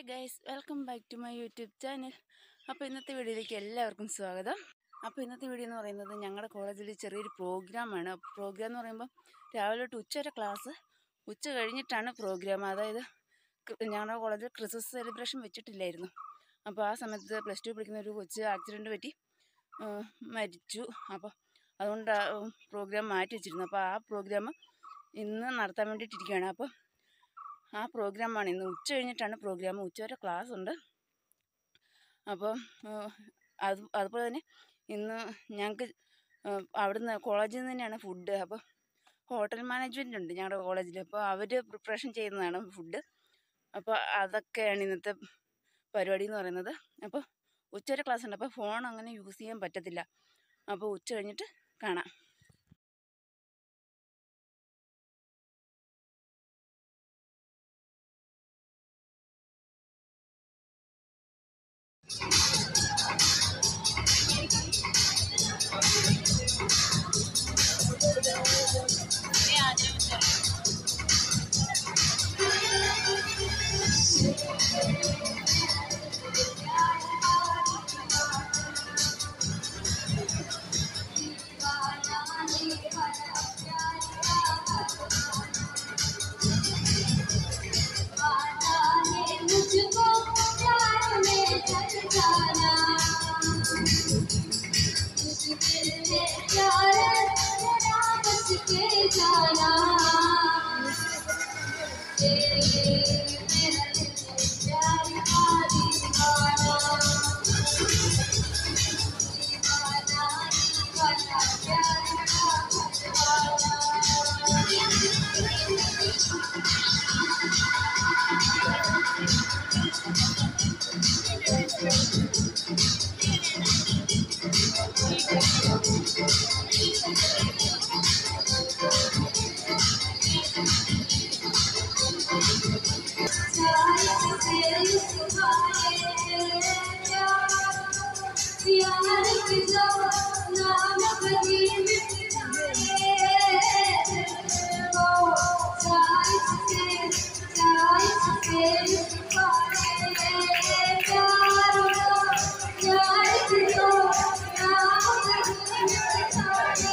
Hi guys welcome back to my YouTube channel അപ്പോൾ ഇന്നത്തെ വീഡിയോയിലേക്ക് എല്ലാവർക്കും സ്വാഗതം അപ്പോൾ ഇന്നത്തെ വീഡിയോ എന്ന് പറയുന്നത് ഞങ്ങളുടെ കോളേജിൽ ചെറിയൊരു പ്രോഗ്രാമാണ് പ്രോഗ്രാം എന്ന് പറയുമ്പോൾ രാവിലെ തൊട്ട് ഉച്ച വരെ ക്ലാസ് ഉച്ച കഴിഞ്ഞിട്ടാണ് പ്രോഗ്രാം അതായത് ക്- ഞങ്ങളുടെ കോളേജിൽ ക്രിസ്മസ് സെലിബ്രേഷൻ വെച്ചിട്ടില്ലായിരുന്നു അപ്പോൾ ആ സമയത്ത് പ്ലസ് ടു പഠിക്കുന്ന ഒരു കൊച്ച് ആക്സിഡൻറ്റ് പറ്റി ആ, മരിച്ചു അപ്പോൾ അതുകൊണ്ട് ആ പ്രോഗ്രാം മാറ്റി വെച്ചിരുന്നു അപ്പോൾ ആ പ്രോഗ്രാം ഇന്ന് നടത്താൻ വേണ്ടിയിട്ടിരിക്കുകയാണ് അപ്പോൾ ആ പ്രോഗ്രാമാണ് ഇന്ന് ഉച്ച കഴിഞ്ഞിട്ടാണ് പ്രോഗ്രാം ഉച്ചവരെ ക്ലാസ് ഉണ്ട് അപ്പോൾ അത് അതുപോലെ തന്നെ ഇന്ന് ഞങ്ങൾക്ക് അവിടുന്ന് കോളേജിൽ നിന്ന് തന്നെയാണ് ഫുഡ് അപ്പോൾ ഹോട്ടൽ മാനേജ്മെൻ്റ് ഉണ്ട് ഞങ്ങളുടെ കോളേജിൽ അപ്പോൾ അവർ പ്രിപ്പറേഷൻ ചെയ്യുന്നതാണ് ഫുഡ് അപ്പോൾ അതൊക്കെയാണ് ഇന്നത്തെ പരിപാടി എന്ന് പറയുന്നത് അപ്പോൾ ഉച്ചവരെ ക്ലാസ് ഉണ്ട് അപ്പോൾ ഫോൺ അങ്ങനെ യൂസ് ചെയ്യാൻ പറ്റത്തില്ല അപ്പോൾ ഉച്ച കഴിഞ്ഞിട്ട് കാണാം मुझको प्यार में चल जाना मुश्किल है प्यार जरा बच के जाना तेरे मेरा दिल प्यार का दीवाना दीवाना दीवाना प्यार का प्यार की जो नाम कभी वो साइस से साइस से प्यार प्यार की जो नाम कभी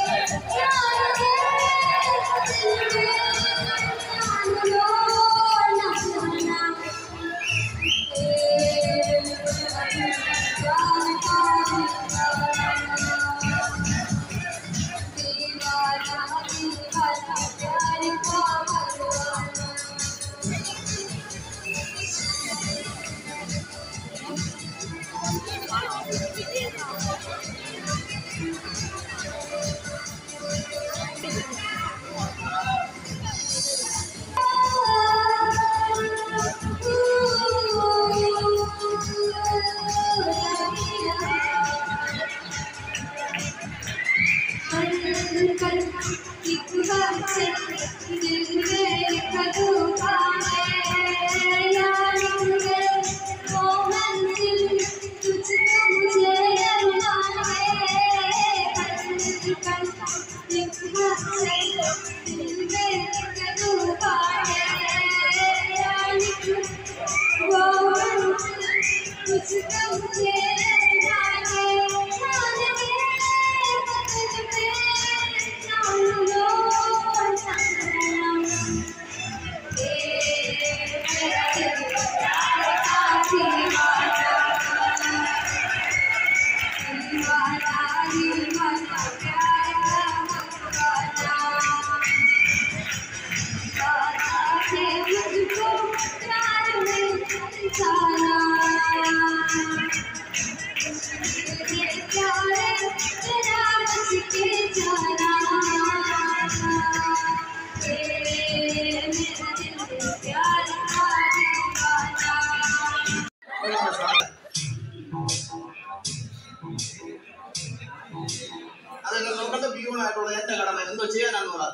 അതല്ല നമ്മുടെ പ്യൂണായിട്ടുള്ള എന്റെ കടമ എന്തോ ചെയ്യാനാന്ന് പറ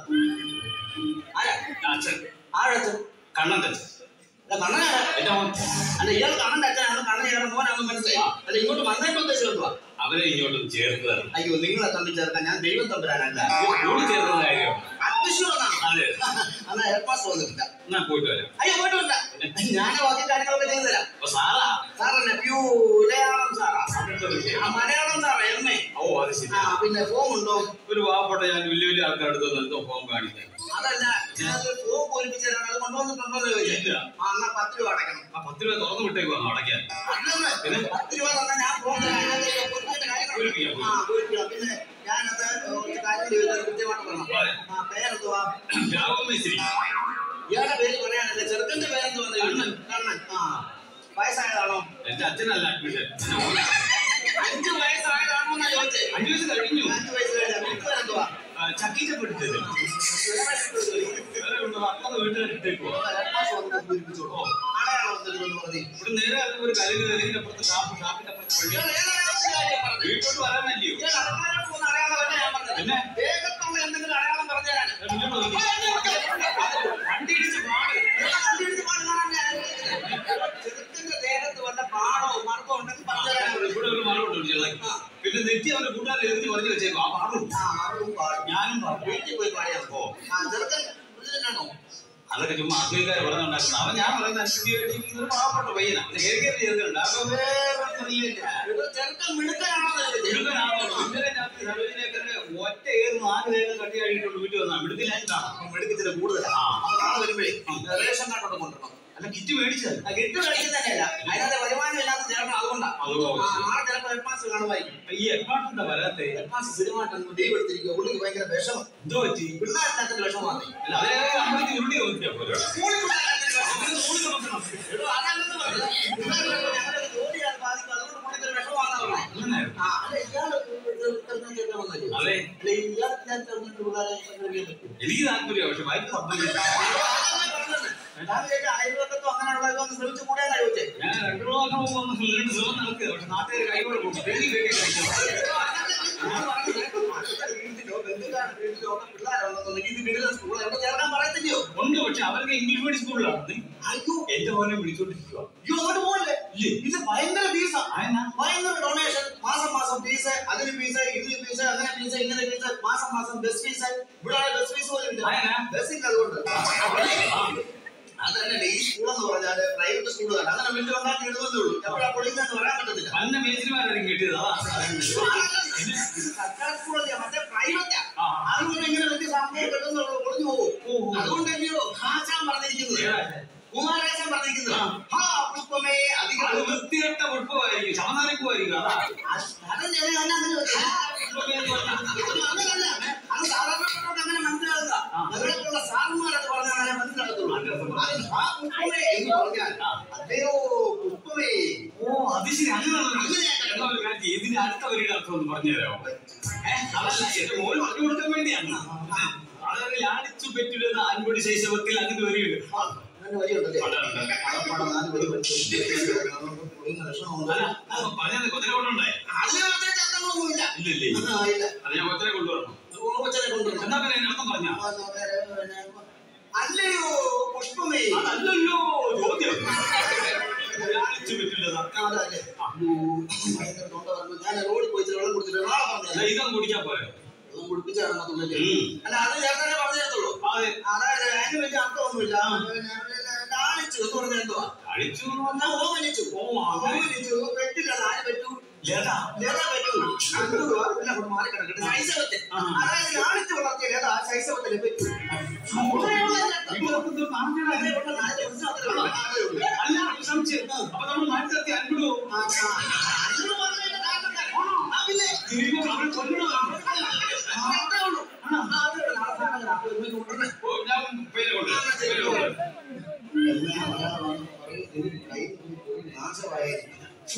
ആരാ അച്ഛൻ ആഴത്ത് കണ്ണന്റെ അല്ല കണ്ണനാരാ എന്റെ മോൻ അല്ല ഇയാൾ കണ്ണന്റെ അച്ഛനാണ് കണ്ണയുടെ മോനാണെന്ന് മനസ്സിലായി അല്ല ഇങ്ങോട്ട് വന്നതിന്റെ ഉദ്ദേശം എന്തുവാ അവരെ ഇങ്ങോട്ടും ചേർത്തതാണ് അയ്യോ നിങ്ങളെ തമ്മിൽ ചേർക്കാൻ ഞാൻ ദൈവം തമ്പുരാനല്ല സ്കൂളിൽ ചേർത്തത് കാര്യം അത്യാവശ്യമാണ് അതെ അന്നാ ഏർപ്പാസ് വന്നിട്ടില്ല എന്നാ പോയിട്ട് വരാം അയ്യോ പോയിട്ട് വരണ്ട ഞാൻ ബാക്കി കാര്യങ്ങളൊക്കെ ചെയ്തു തരാം അപ്പൊ സാറാ സാറല്ലേ പ്യൂ ലയാളം സാറാ അങ്ങനത്തെ വിഷയം ആ, മലയാളം സാറാ എം എ ഓ അത് ശരി ആ പിന്നെ ഫോം ഉണ്ടോ ഒരു പാവപ്പെട്ട ഞാൻ വലിയ വലിയ ആൾക്കാരുടെ അടുത്ത് വന്ന് എന്തോ ഫോം കാണിക്കാൻ അതല്ല ഇതിനകത്ത് ഫോം പൂരിപ്പിച്ച് തരാൻ അത് കൊണ്ടുവന്നിട്ടുണ്ടോന്ന് ചോദിച്ചു ഇല്ല. ആ എന്നാ പത്ത് രൂപ അടയ്ക്കണം ആ പത്ത് രൂപ തുറന്നു വിട്ടേക്കുവാ അടയ്ക്കാൻ അല്ലെന്ന് പത്ത് രൂപ തന്നാൽ ഞാൻ ഫോം തരാം അതിനകത്ത് പൂരിപ്പിച്ച കാര്യങ്ങൾ പൂരിപ്പിക്കാം, ആ പൂരിപ്പിക്കാം പിന്നെ ഞാനത് ഒരു കാര്യം ചോദിച്ചത് കൃത്യമായിട്ട് പറയണം പറയാം. ആ പേരെന്തുവാ രാഘവ മേശ്രി ഇയാളുടെ പേര് പറയാനല്ല ചെറുക്കന്റെ പേരെന്തുവാ കണ്ണൻ കണ്ണൻ ആ വയസ്സായതാണോ എന്റെ അച്ഛനല്ല അഡ്മിഷൻ അഞ്ച് വയസ്സായതാണോ എന്നാ ചോദിച്ചേ അഞ്ചു വയസ്സ് കഴിഞ്ഞു അഞ്ച് വയസ്സ് കഴിഞ്ഞ വീട്ടുപേരെന്തുവാ ആ, ചക്കീച്ച പിടിച്ചത് വേറെ ഉണ്ട് അപ്പുറത്ത് വീട്ടുകാർ ഇട്ടേക്കുവാ പൂരിപ്പിച്ചോളൂ അടയാളം എന്തെങ്കിലും പറഞ്ഞേ ഇവിടെ നേരെ അത് ഒരു കലങ്ങ് കലങ്ങിന്റെ അപ്പുറത്ത് ഷാപ്പ് ഷാപ്പിന്റെ അപ്പുറത്ത് പള്ളി ഇയാൾ ഏതായാലും കാര്യം പറഞ്ഞത് വീട്ടോട്ട് വരാനല്ലയോ ഇയാൾ അടക്കാനായിട്ട് പോകുന്ന അടയാളമല്ല ഞാൻ പറഞ്ഞത്. പിന്നെ? വേഗത്തുള്ള എന്തെങ്കിലും അടയാളം പറഞ്ഞു തരാൻ. മുന്നോട്ട് നോക്കി. വണ്ടി ഇടിച്ച് പാട്. ഇയാളെ വണ്ടി ഇടിച്ച് പാട് കാണാൻ ഞാൻ ചെറുക്കന്റെ ദേഹത്ത് വല്ല പാടോ മർദ്ദോ ഉണ്ടെങ്കിൽ പറഞ്ഞു തരാൻ ഇവിടെ ഒരു മറുപടി ഉണ്ട് ചെള്ളക്ക്. പിന്നെ നെറ്റി അവന്റെ കൂട്ടുകാരെ എഴുതി പറഞ്ഞു വെച്ചേക്കും ആ പാടും ആ, മറുപടി പാടും. ഞാനും പാടും വീട്ടിൽ പോയി പാടിയാ മതി. ആ, ചെറുക്കൻ ഇതിലാണോ? അതൊക്കെ ചുമ്മാ അസുഖക്കാർ പറഞ്ഞുണ്ടാക്കുന്നത് അവൻ ഞാൻ പറയുന്ന അനുസരിച്ച് ഒരു പാവപ്പെട്ട പയ്യനാ അവന് കയറി കയറി ചെയ്തിട്ടുണ്ട് അപ്പൊ വേറെ അറിയില്ല ഇത് ചെറുക്കൻ മിടുക്കനാണോ എന്ന് ചോദിച്ചത്. ഇന്നലെ രാത്രി സരോജിനിയൊക്കെ ഒറ്റ ഏത് നാല് നേരം കട്ടി കഴിഞ്ഞിട്ടുണ്ട് വീട്ടിൽ വന്നാ മിടുക്കിലായിട്ടാണ് മിടുക്കത്തിന് കൂടുതലാ. ആ. അപ്പൊ നാളെ വരുമ്പഴേ റേഷൻ കാർഡോടെ കൊണ്ടുവരണം. അല്ല കിറ്റ് മേടിച്ചത് ആ, കിറ്റ് മേടിക്കുന്നതന്നെയല്ല. അതിനകത്ത് വരുമാനം ഇല്ലാത്ത ചേട്ടൻ അതുകൊണ്ടാ. അത് ആ, നാളെ ചിലപ്പോ ഹെഡ്മാസ്റ്റർ കാണുമായിരിക്കും. ഈ എപ്പാട്ടെന്താ വരാത്തെ ഹെഡ്മാസ്റ്റർ സ്ഥിരമായിട്ടൊന്ന് ലീവ് എടുത്തിരിക്കുക. പുള്ളിക്ക് ഭയങ്കര വിഷമം. എന്തോ പറ്റി പിള്ളേരില്ലാത്തതിന്റെ വിഷമമാണ്. അല്ല അതേ അമ്പലത്തിൽ ഉരുളി നോക്കിയാ പോലെ സ്കൂളിൽ പിള്ളേരില്ലാത്തതിന്റെ വിഷമം. എടോ, അതല്ലെന്ന് പറഞ്ഞത്. പിള്ളേരില്ലാത്തത് ഞങ്ങളുടെ ജോലിയാണ് ബാധിക്കും. അതുകൊണ്ട് പുള്ളിക്ക് ഒരു വിഷമമാണെന്നാ പറഞ്ഞത്. അങ്ങനെ ആ, അല്ല, ഇയാള് ചെറുക്കൻ ചെറുക്കൻ വന്നല്ലേ? അതെ അല്ല, ഇയാൾക്ക് ഞാൻ ചെറുക്കൻ്റെ പിള്ളേരെ സംഘടിപ്പിക്കാൻ പറ്റുമോ? എനിക്ക് താല്പര്യം പക്ഷെ വായ്പ സമ്മതിക്കില്ല. ഞാൻ വിചാരിച്ചു അയൽവക്കത്തോ അങ്ങനെയുള്ളതൊക്കെ ഒന്ന് ശ്രമിച്ചു കൂടെയെന്നാ ചോദിച്ചേ. ഞാൻ രണ്ടു മാസം മുമ്പ് ഒന്ന് രണ്ട് ശ്രമം നടത്തിയത് പക്ഷെ നാട്ടുകാർ കൈകൊണ്ട് കൊടുക്കും പേടി പേടി ഞാൻ പറഞ്ഞത് അടുത്ത വീട്ടിലോ ബന്ധുക്കാരുടെ വീട്ടിലോ ഒക്കെ പിള്ളേരുണ്ടെന്നുണ്ടെങ്കിൽ ഇത് വീട്ടിലെ സ്കൂളിൽ എവിടെ ചേർക്കാൻ പറയത്തില്ലയോ ഉണ്ട് പക്ഷെ അവർക്ക് ഇംഗ്ലീഷ് മീഡിയം സ്കൂളിലാണ് അയ്യോ എന്റെ മോനെ വിളിച്ചോണ്ടിരിക്കുക അയ്യോ അങ്ങോട്ട് പോകല്ലേ ഇല്ലേ? ഇത് ഭയങ്കര ഫീസാ അതെന്നാ? ഭയങ്കര ഡൊണേഷൻ മാസം മാസം ഫീസ് അതിന് ഫീസ് ഇതിന് ഫീസ് അങ്ങനെ ഫീസ് ഇങ്ങനെ ഫീസ് മാസം മാസം ബസ് ഫീസ് ഇവിടെ ബസ് ഫീസ് പോലും ഇല്ല അതെന്നാ? ബസ് ഇല്ല അതുകൊണ്ട് അതന്നെ ഈ സ്കൂൾ എന്ന് പറഞ്ഞാല് പ്രൈവറ്റ് സ്കൂളുകളാണ് അങ്ങനെ വലിയ ഉണ്ടാക്കി ഇടുന്നതേ ഉള്ളൂ എപ്പോഴാ പൊളിയുന്നതെന്ന് പറയാൻ പറ്റത്തില്ല പന്ന മേച്ചിരിമാരായിരിക്കും കിട്ടിയത് അതാ ഇത് സർക്കാർ സ്കൂളല്ല മറ്റേ പ്രൈവറ്റാ ആ. അതുകൊണ്ട് ഇങ്ങനെ വലിയ സംഭവം കിട്ടുന്നുള്ളൂ പൊളിഞ്ഞു പോകും ഓ, ഓ. അതുകൊണ്ടല്ലയോ ഹാച്ചാൻ പറഞ്ഞിരിക്കുന്നത് ഏതാ? കുമാരേശൻ പറഞ്ഞിരിക്കുന്നത് ഹാ പുഷ്പമേ അധികം അത് വൃത്തികെട്ട ഉടുപ്പമായിരിക്കും ശവനാരിക്കുമായിരിക്കും അതാ അതല്ലേ ഞാൻ അങ്ങനെ ചോദിച്ചത്. ഇതൊന്നും അങ്ങനെയല്ല. അത് സാധാരണപ്പെട്ടവർക്ക് അങ്ങനെ മനസ്സിലാകുക. അതിനകത്തുള്ള സാറുമാരത് പറഞ്ഞാൽ അങ്ങനെ മനസ്സിലാകത്തുള്ളൂ. അത് ഹാ പുഷ്പമേ എന്ന് പറഞ്ഞാൽ അതെയോ പുഷ്പമേ ഓ അത് ശരി അങ്ങനെയാണ് എന്നാ ഒരു കാര്യം ചെയ്യ്. ഇതിന്റെ അടുത്ത വരിയുടെ അർത്ഥം ഒന്ന് പറഞ്ഞു തരാമോ ഏഹ് അതല്ല എന്റെ മോൻ പറഞ്ഞു കൊടുക്കാൻ വേണ്ടിയാണ് അതായത് ലാളിച്ചു പെറ്റിടുന്ന അൻപടി ശൈശവത്തിൽ അങ്ങനെ വരികയുണ്ട് ആ, അങ്ങനെ വരിയുണ്ടല്ലേ? ഉണ്ട്, ഉണ്ട്. അടപ്പാട നാല് വരി പഠിച്ചു. അതുകൊണ്ട് പൊളിയുന്ന ലക്ഷണമുണ്ട്. അല്ല അത് പറഞ്ഞത് കൊച്ചിനെ കൊണ്ടുണ്ടായി അതിന് പ്രത്യേകിച്ച് അർത്ഥങ്ങളൊന്നുമില്ല. ഇല്ലല്ലേ ആ, ഇല്ല. അത് ഞാൻ കൊച്ചിനെ കൊണ്ടുവരണം കൊച്ചിനെ കൊണ്ടുവരണം. എന്നാ പിന്നെ അതിന്റെ അർത്ഥം പറഞ്ഞ ആ, വേറെ, പിന്നെ, അല്ലയോ പുഷ്പമേ അതല്ലല്ലോ ചോദ്യം ലാളിച്ചു പെറ്റില്ലതാ ആ, അതല്ലേ. അയ്യോ, ഭയങ്കര തൊണ്ട പറഞ്ഞു. ഞാൻ റോഡിൽ പോയി ഇച്ചിരി വെള്ളം കുടിച്ചിട്ട് നാളെ പറഞ്ഞു ഇതൊന്നും കുടിക്കാൻ പോരെ അതും കുടിപ്പിച്ചാണ് നമുക്കുള്ളത്. ഉം. അല്ല അത് ചേർത്തന്നെ പറഞ്ഞു തരത്തുള്ളൂ അതെ അതായത് അതിന് വലിയ അർത്ഥമൊന്നുമില്ല പിന്നെ, പിന്നെ, ലാളിച്ചു എന്ന് പറഞ്ഞാൽ എന്തുവാ കളിച്ചു ഞാൻ ഓമനിച്ചു ഓ, അങ്ങനെ. ഓമനിച്ചു പെട്ടില്ല നാല് പറ്റൂ ലതാ ലത പറ്റൂ എന്തുവാ പിന്നെ അങ്ങോട്ട് മാറി കിടക്കട്ടെ ശൈശവത്തിൽ ആ. അതായത് ലാളിച്ചു വളർത്തിയ ലത ശൈശവത്തിൽ പറ്റൂ ഇപ്പൊ നാട്ടിലെ അതേപോലെ നാല് ദിവസം അത്രേ ഉള്ളൂ. അതേ ഉള്ളൂ. അല്ല സംശയം അപ്പൊ നമ്മൾ മാറ്റി നിർത്തി അൻപിടുവോ ആ, ആ. അതിന് പറഞ്ഞതിന്റെ കാരണക്കാരൻ. ആ, പിന്നെ തിരികെ അവൾ കൊല്ലണോ അത്രേ ഉള്ളൂ. ആ, അതേ ഉള്ളൂ. നാളെ സാധനം അപ്പൊ ഒരുമിച്ച് കൊണ്ടുവരണേ. ഓ, ഞാൻ പേര് കൊണ്ട് പേര് കൊണ്ട് എല്ലാം മലയാളമാണ് പറയുന്നത്. കൈ പോയി നാശമായിരിക്കും.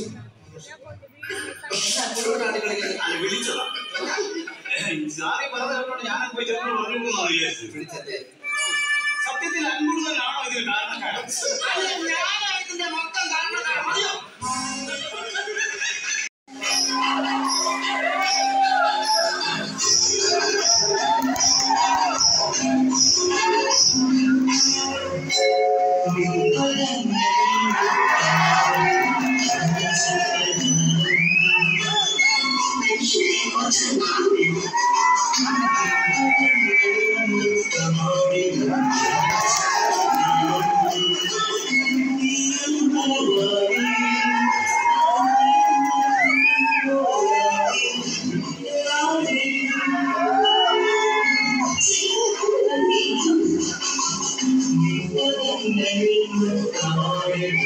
അല്ല വിളിച്ചതാ സാറി പറഞ്ഞതുകൊണ്ട് ഞാൻ പോയി ചെറുപ്പം പറഞ്ഞു പോകുന്നു വിചാരിച്ചു വിളിച്ചല്ലേ? സത്യത്തിൽ അൻപുള്ളവരാണോ ഇതിന് കാരണക്കാരൻ അല്ല, ഞാനാ ഇതിന്റെ മൊത്തം കാരണക്കാരൻ. മതിയോ? Thank you.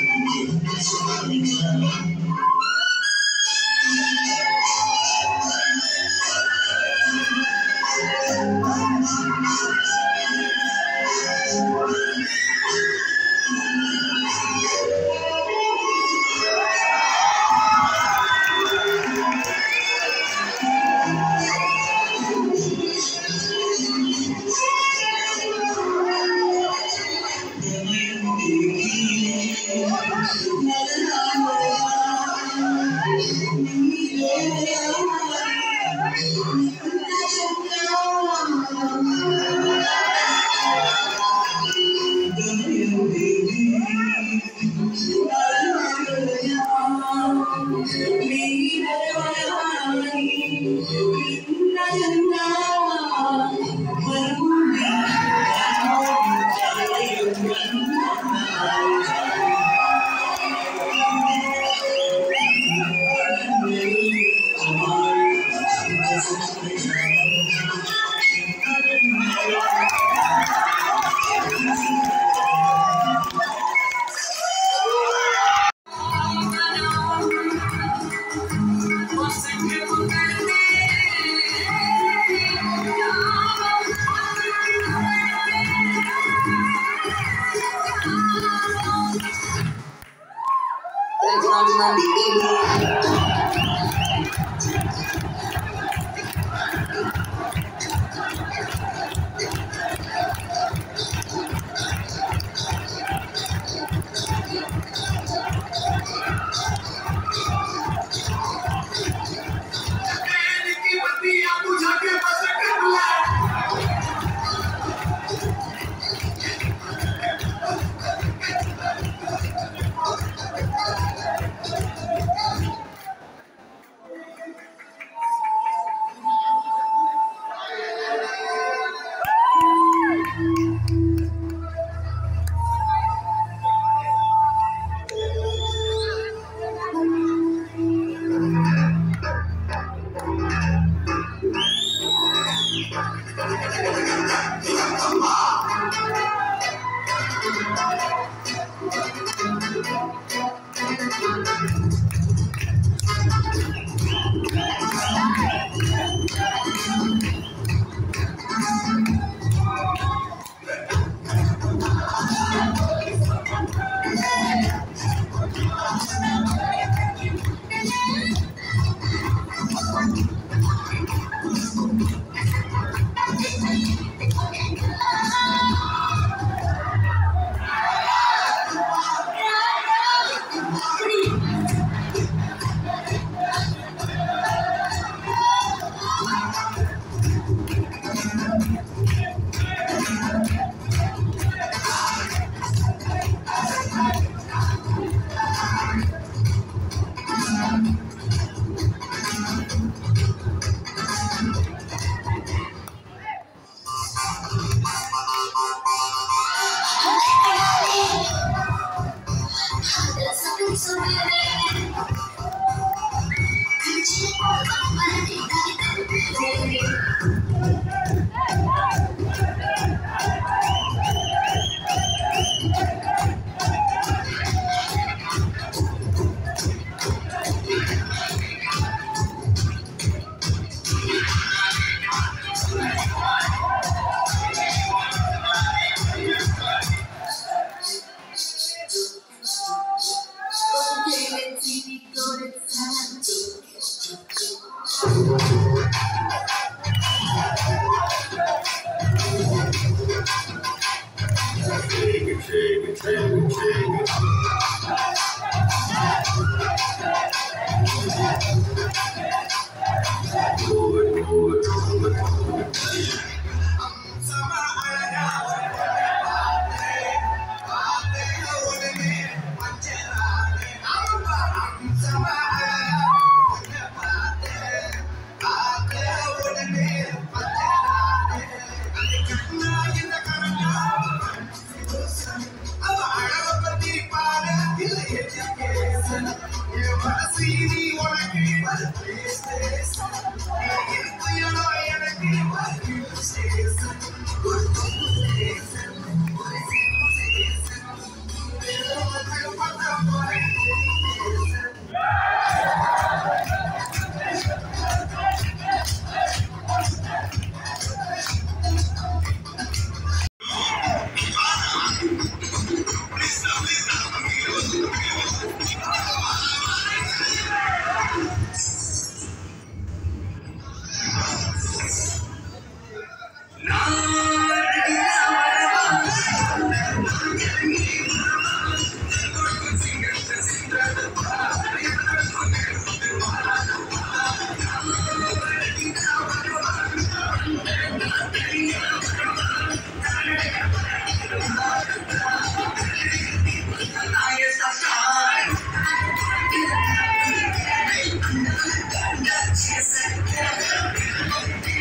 Thank you.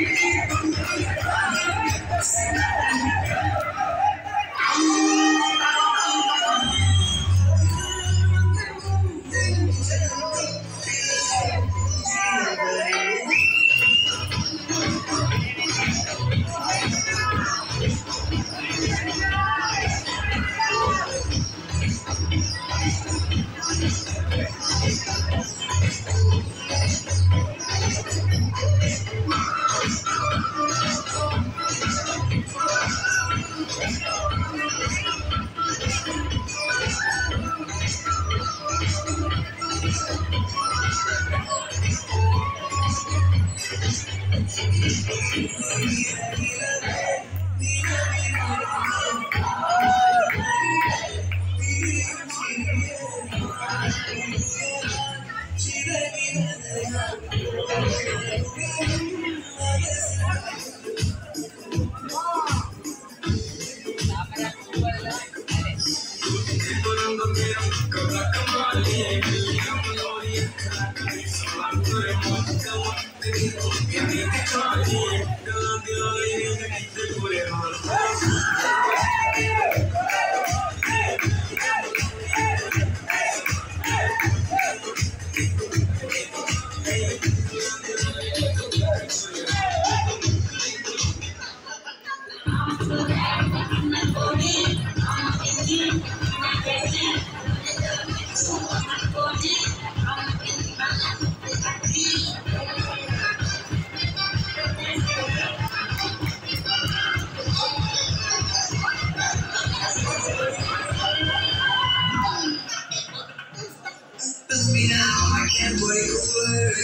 me now, I can't break away.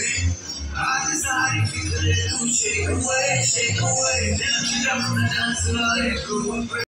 I decided to keep a little shake away, shake away. Then I get up from the dance and I let go.